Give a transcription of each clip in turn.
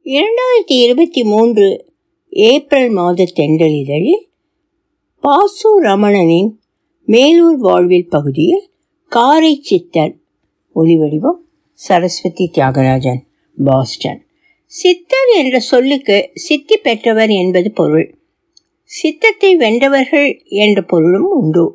இரண்டாயிரத்தி இருபத்தி மூன்று ஏப்ரல் மாத தென்றலிதழில் பாசு ரமணனின் மேலூர் வாழ்வில் பகுதியில் காரை சித்தர் ஒலிவடிவம் சரஸ்வதி தியாகராஜன் பாஸ்டன் சித்தர் என்ற சொல்லுக்கு சித்தி பெற்றவர் என்பது பொருள் சித்தத்தை வென்றவர்கள் என்ற பொருளும் உண்டு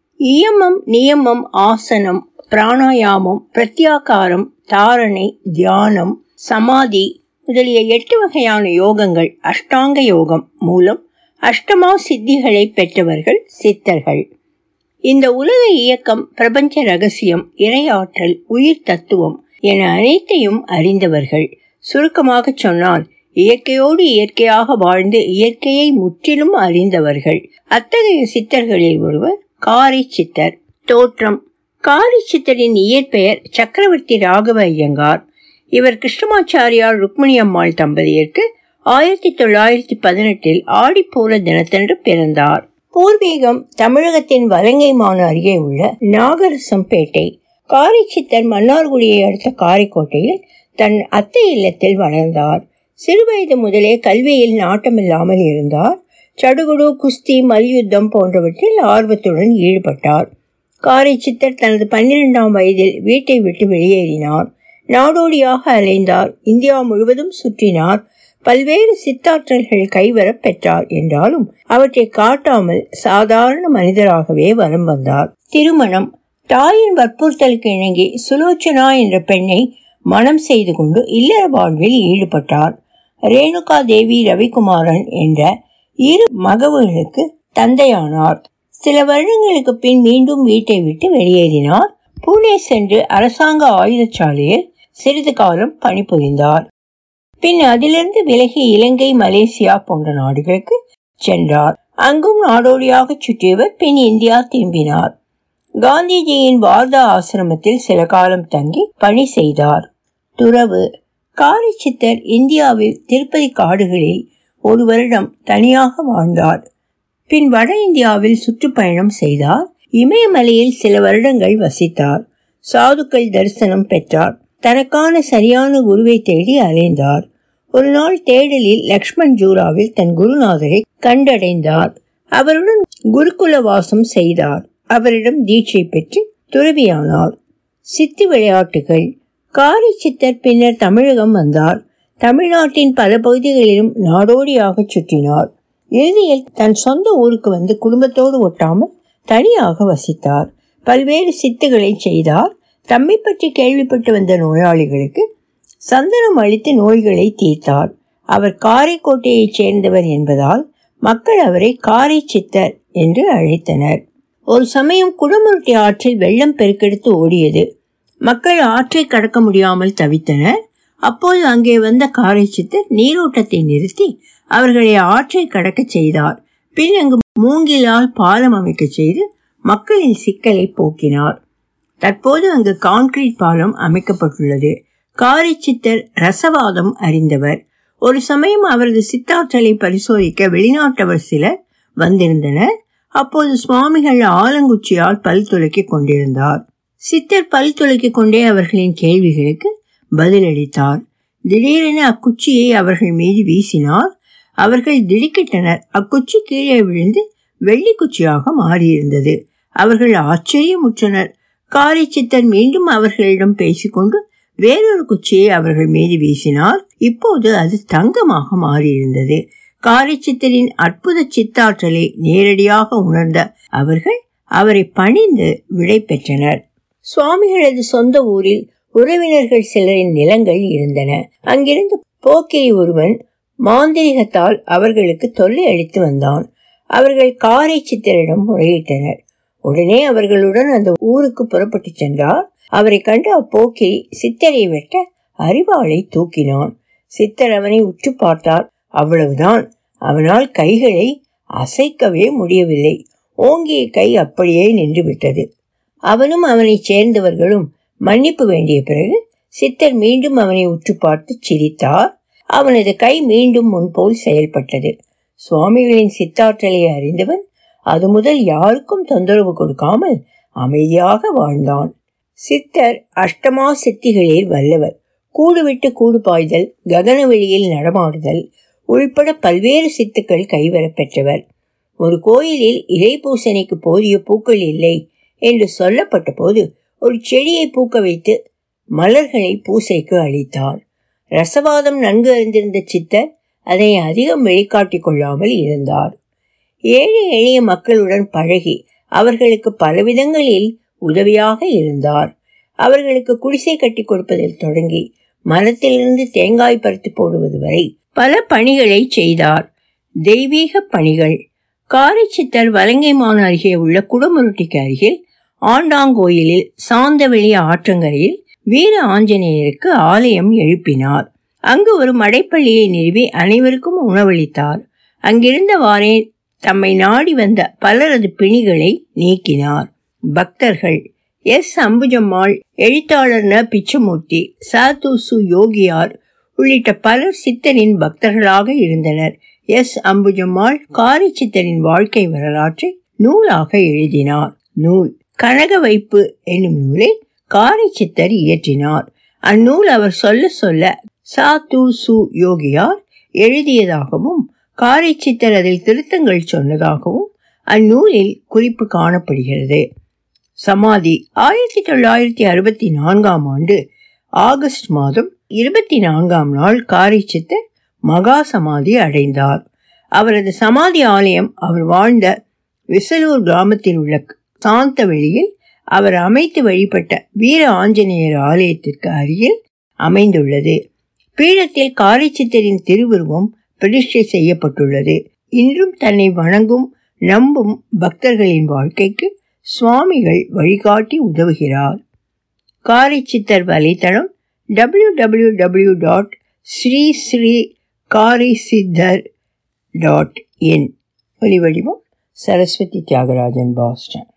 இயமம் நியமம் ஆசனம் பிராணாயாமம் பிரத்யாகாரம் தாரணை தியானம் சமாதி முதலிய எட்டு வகையான யோகங்கள் அஷ்டாங்க யோகம் மூலம் அஷ்டமா சித்திகளை பெற்றவர்கள் சித்தர்கள் இந்த உலக இயக்கம் பிரபஞ்ச ரகசியம் இறையாற்றல் உயிர் தத்துவம் என அனைத்தையும் அறிந்தவர்கள் சுருக்கமாக சொன்னால் இயற்கையோடு இயற்கையாக வாழ்ந்து இயற்கையை முற்றிலும் அறிந்தவர்கள் அத்தகைய சித்தர்களில் ஒருவர் காரி சித்தர் தோற்றம் காரி சித்தரின் இயற்பெயர் சக்கரவர்த்தி ராகவ ஐயங்கார் இவர் கிருஷ்ணமாச்சாரியார் ருக்மிணி அம்மாள் தம்பதியருக்கு ஆயிரத்தி தொள்ளாயிரத்தி பதினெட்டில் ஆடிப்பூர தினத்தன்று பிறந்தார் பூர்வீகம் தமிழகத்தின் வலங்கைமான அருகே உள்ள நாகரசம்பேட்டை காரி சித்தர் மன்னார்குடியை அடுத்த காரைக்கோட்டையில் தன் அத்தை இல்லத்தில் வளர்ந்தார் சிறுவயது முதலே கல்வியில் நாட்டமில்லாமல் இருந்தார் சடுகுடு குஸ்தி மல்யுத்தம் போன்றவற்றில் ஆர்வத்துடன் ஈடுபட்டார் காரை சித்தர் தனது பன்னிரெண்டாம் வயதில் வீட்டை விட்டு வெளியேறினார் நாடோடியாக அலைந்தார் இந்தியா முழுவதும் சுற்றினார் பல்வேறு சித்தாற்றல்கள் கைவர பெற்றார் என்றாலும் அவற்றை காட்டாமல் சாதாரண மனிதராகவே வலம் வந்தார் திருமணம் தாயின் வற்புறுத்தலுக்கு இணங்கி சுலோச்சனா என்ற பெண்ணை மனம் செய்து கொண்டு இல்லற வாழ்வில் ஈடுபட்டார் ரேணுகா தேவி ரவிக்குமாரன் என்ற இரு மகவுகளுக்கு தந்தையானார் சில வருடங்களுக்கு பின் மீண்டும் வீட்டை விட்டு வெளியேறினார் பூனே சென்று அரசாங்க ஆயுதச்சாலையில் சிறிது காலம் பணிபுரிந்தார் பின் அதிலிருந்து விலகி இலங்கை மலேசியா போன்ற நாடுகளுக்கு சென்றார் அங்கும் நாடோடியாக சுற்றியவர் பின் இந்தியா திரும்பினார் காந்திஜியின் வார்தா ஆசிரமத்தில் சில காலம் தங்கி பணி செய்தார் துறவு காரி சித்தர் இந்தியாவில் திருப்பதி காடுகளில் ஒரு வருடம் தனியாக வாழ்ந்தார் பின் வட இந்தியாவில் சுற்றுப்பயணம் செய்தார் இமயமலையில் சில வருடங்கள் வசித்தார் சாதுக்கள் தரிசனம் பெற்றார் தனக்கான சரியான குருவை தேடி அலைந்தார் ஒரு நாள் தேடலில் லக்ஷ்மண் ஜூராவில் தன் குருநாதரை கண்டடைந்தார் அவருடன் குருகுல வாசம் செய்தார் அவரிடம் தீட்சை பெற்று துறவியானார் சித்தி விளையாட்டுகள் காரி சித்தர் பின்னர் தமிழகம் வந்தார் தமிழ்நாட்டின் பல பகுதிகளிலும் நாடோடியாக சுற்றினார் இறுதியில் தன் சொந்த ஊருக்கு வந்து குடும்பத்தோடு ஒட்டாமல் தனியாக வசித்தார் பல்வேறு சித்துகளை செய்தார் தம்மை பற்றி கேள்விப்பட்டு வந்த நோயாளிகளுக்கு சந்தனம் அளித்து நோய்களை தீர்த்தார் அவர் காரைக்கோட்டையைச் சேர்ந்தவர் என்பதால் மக்கள் அவரை காரை சித்தர் என்று அழைத்தனர் ஒரு சமயம் குடமுருட்டி ஆற்றில் வெள்ளம் பெருக்கெடுத்து ஓடியது மக்கள் ஆற்றை கடக்க முடியாமல் தவித்தனர் அப்போது அங்கே வந்த காரை சித்தர் நீரோட்டத்தை நிறுத்தி அவர்களை ஆற்றை கடக்க செய்தார் பின் அங்கு மூங்கிலால் பாலம் அமைக்க செய்து மக்களின் சிக்கலை போக்கினார் தற்போது அங்கு கான்கிரீட் பாலம் அமைக்கப்பட்டுள்ளது காரி சித்தர் ரசவாதம் அறிந்தவர் ஒரு சமயம் அவரது சித்தாற்றலை பரிசோதிக்க வெளிநாட்டவர் சிலர் வந்திருந்தனர் அப்போது சுவாமிகள் ஆலங்குச்சியால் பல் துளக்கிக் கொண்டிருந்தார் சித்தர் பல் துளக்கிக் கொண்டே அவர்களின் கேள்விகளுக்கு பதிலளித்தார் திடீரென அக்குச்சியை அவர்கள் மீது வீசினார் அவர்கள் திடுக்கிட்டனர் அக்குச்சி கீழே விழுந்து வெள்ளி குச்சியாக மாறியிருந்தது அவர்கள் ஆச்சரியமுற்றனர் காரி சித்தர் மீண்டும் அவர்களிடம் பேசிக்கொண்டு வேறொரு குச்சியை அவர்கள் மீது வீசினார் இப்போது அது தங்கமாக மாறியிருந்தது காரி சித்தரின் அற்புத சித்தாற்றலை நேரடியாக உணர்ந்த அவர்கள் அவரை பணிந்து விடை பெற்றனர் சுவாமிகளது சொந்த ஊரில் உறவினர்கள் சிலரின் நிலங்கள் இருந்தன அங்கிருந்து போக்கிரி ஒருவன் மாந்திரிகத்தால் அவர்களுக்கு தொல்லை அளித்து வந்தான் அவர்கள் காரை சித்தரிடம் முறையிட்டனர் உடனே அவர்களுடன் அந்த ஊருக்கு புறப்பட்டு சென்றார் அவரை கண்டு அப்போக்கிரி சித்தரை வெட்ட அறிவாளை தூக்கினான் சித்தர் அவனை உற்று பார்த்தார் அவ்வளவுதான் அவனால் கைகளை அசைக்கவே முடியவில்லை ஓங்கிய கை அப்படியே நின்று விட்டது அவனும் அவனை சேர்ந்தவர்களும் மன்னிப்பு வேண்டிய பிறகு சித்தர் மீண்டும் அவனை உற்று பார்த்து சிரித்தார் அவனது கை மீண்டும் முன்போல் செயல்பட்டது சுவாமிகளின் சித்தாற்றலை அறிந்தவன் அது முதல் யாருக்கும் தொந்தரவு கொடுக்காமல் அமைதியாக வாழ்ந்தான் சித்தர் அஷ்டமா சித்திகளில் வல்லவர் கூடு விட்டு கூடு பாய்தல் ககன வெளியில் நடமாடுதல் உள்பட பல்வேறு சித்துக்கள் கைவரப் பெற்றவர் ஒரு கோயிலில் இலை பூசணிக்கு போதிய பூக்கள் இல்லை என்று சொல்லப்பட்ட போது ஒரு செடியை பூக்க வைத்து மலர்களை பூசைக்கு அளித்தார் ரசவாதம் நன்கு அறிந்திருந்த சித்தர் அதை அதிகம் வெளிக்காட்டிக் கொள்ளாமல் இருந்தார் ஏழை எளிய மக்களுடன் பழகி அவர்களுக்கு பலவிதங்களில் உதவியாக இருந்தார் அவர்களுக்கு குடிசை கட்டி கொடுப்பதில் தொடங்கி மரத்திலிருந்து தேங்காய் பறித்து போடுவது வரை பல பணிகளை செய்தார் தெய்வீக பணிகள் காரைச்சித்தர் வலங்கைமான் அருகே உள்ள குடமுருட்டிக்கு அருகில் ஆண்டாங்கோயிலில் சாந்தவெளி ஆற்றங்கரையில் வீர ஆஞ்சநேயருக்கு ஆலயம் எழுப்பினார் அங்கு ஒரு மடைப்பள்ளியை நிறுவி அனைவருக்கும் உணவளித்தார் அங்கிருந்தவாறே தம்மை நாடி வந்த பலரது பிணிகளை நீக்கினார் பக்தர்கள் எஸ் அம்புஜம்மாள் எழுத்தாளர் ந பிச்சமூர்த்தி சாத்துசு யோகியார் உள்ளிட்ட பலர் சித்தரின் பக்தர்களாக இருந்தனர் எஸ் அம்புஜம்மாள் காரி சித்தரின் வாழ்க்கை வரலாற்றை நூலாக எழுதினார் நூல் கனக வைப்பு என்னும் நூலை காரி சித்தர் இயற்றினார் அந்நூல் அவர் சொல்ல சொல்ல சா து சு யோகியார் எழுதியதாகவும் காரை சித்தர் அதில் திருத்தங்கள் சொன்னதாகவும் அந்நூலில் குறிப்பு காணப்படுகிறது சமாதி ஆயிரத்தி தொள்ளாயிரத்தி அறுபத்தி நான்காம் ஆண்டு ஆகஸ்ட் மாதம் இருபத்தி நான்காம் நாள் காரை சித்தர் மகா சமாதி அடைந்தார் அவரது சமாதி ஆலயம் அவர் வாழ்ந்த விசலூர் கிராமத்தில் உள்ள சாந்த வெளியில் அவர் அமைத்து வழிபட்ட வீர ஆஞ்சநேயர் ஆலயத்திற்கு அருகில் அமைந்துள்ளது பீடத்தில் காரைச்சித்தரின் திருவுருவம் பிரதிஷ்டை செய்யப்பட்டுள்ளது இன்றும் தன்னை வணங்கும் நம்பும் பக்தர்களின் வாழ்க்கைக்கு சுவாமிகள் வழிகாட்டி உதவுகிறார் காரைச்சித்தர் வலைத்தளம் W W W dot Sri Sri Karai Siddhar dot N ஒலிவடிவம் சரஸ்வதி தியாகராஜன் பாஸ்டன்